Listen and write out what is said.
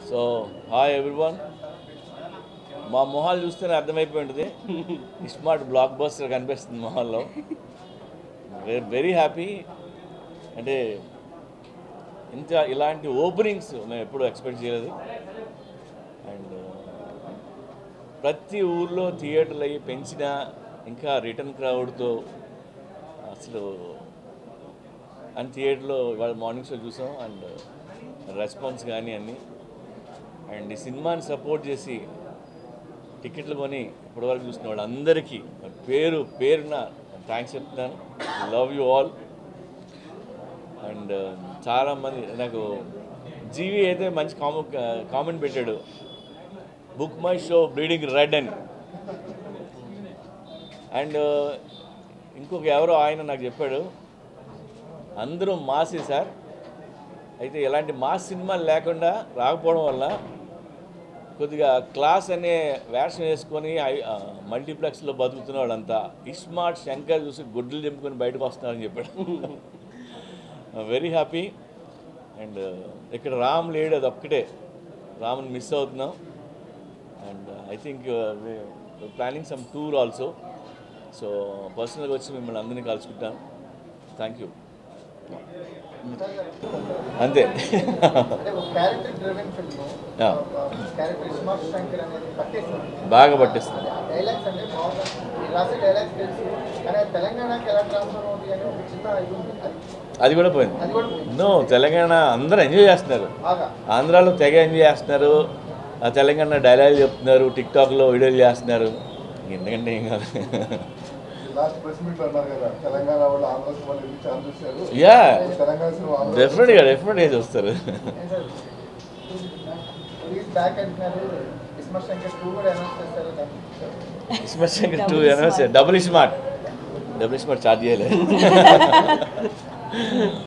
So hi everyone మా మొహాలు చూస్తేనే అర్థమైపోయి ఉంటుంది స్మార్ట్ బ్లాక్ బస్టర్ కనిపిస్తుంది మొహాల్లో వెరీ హ్యాపీ అంటే ఇంత ఇలాంటి ఓపెనింగ్స్ మేము ఎప్పుడూ ఎక్స్పెక్ట్ చేయలేదు అండ్ ప్రతి ఊర్లో థియేటర్లు అయ్యి పెంచిన ఇంకా రిటర్న్ క్రౌడ్తో అసలు అండ్ థియేటర్లో ఇవాళ మార్నింగ్ షో చూసాం అండ్ రెస్పాన్స్ కానీ అన్నీ అండ్ ఈ సినిమాని సపోర్ట్ చేసి టికెట్లు కొని ఇప్పటివరకు చూసిన వాళ్ళందరికీ పేరు పేరున థ్యాంక్స్ చెప్తున్నాను లవ్ యూ ఆల్ అండ్ చాలామంది నాకు జీవి అయితే మంచి కామ కామెంట్ పెట్టాడు BookMyShow bleeding red అని అండ్ ఇంకొక ఎవరో ఆయన నాకు చెప్పాడు అందరూ మాసే సార్ అయితే ఇలాంటి మాస్ సినిమాలు లేకుండా రాకపోవడం వల్ల కొద్దిగా క్లాస్ అనే వేషం వేసుకొని ఐ- ఆ, మల్టీప్లెక్స్లో బతుకుతున్న వాళ్ళంతా ఇస్మార్ట్ శంకర్ చూసి గుడ్లు దింపుకొని బయటకు వస్తున్నారని చెప్పాడు వెరీ హ్యాపీ అండ్ ఇక్కడ రామ్ లేడు అది ఒక్కటే రామ్ని మిస్ అవుతున్నాం and I think planning some tour also so పర్సనల్గా వచ్చి మిమ్మల్ని అందరినీ కలుసుకుంటాను థ్యాంక్ యూ అంతే అంటే ఒక character driven film Yeah. Character smart Shankar అనేది పట్టేస్తుంది బాగా పట్టిస్తుంది ఆ డైలాగ్స్ అంటే బాగా మీరు రాసే డైలాగ్స్ తెలుసు కానీ అది తెలంగాణకి ఎలా ట్రాన్స్ఫర్ అవుతుంది అని ఒక చిన్న ఇది ఉంది అది అది కూడా పోయింది అది కూడా పోయింది. నో తెలంగాణ అందరూ ఎంజాయ్ చేస్తున్నారు బాగా ఆంధ్రాలో తెగ ఎంజాయ్ చేస్తున్నారు ఆ తెలంగాణ డైలాగ్ చెప్తున్నారు టిక్టాక్లో వీడియోలు చేస్తున్నారు ఎందుకంటే ఏం కాదు లాస్ట్ ప్రెస్ మీట్ అన్నారు కదా తెలంగాణ వాళ్ళు ఆంధ్ర సినిమాలు ఎందుకు ఛాన్స్ చూశారు యా తెలంగాణ సినిమా ఆంధ్ర డెఫినెట్గా డెఫినెట్గా చూస్తారు ఏం సార్ ప్లీజ్ బ్యాక్ అంటున్నారు స్మార్ట్ శంకర్ టూ కూడా అనౌన్స్ చేస్తారు దాన్ని స్పెషల్గా two announce double smart double smart charge చేయలేదు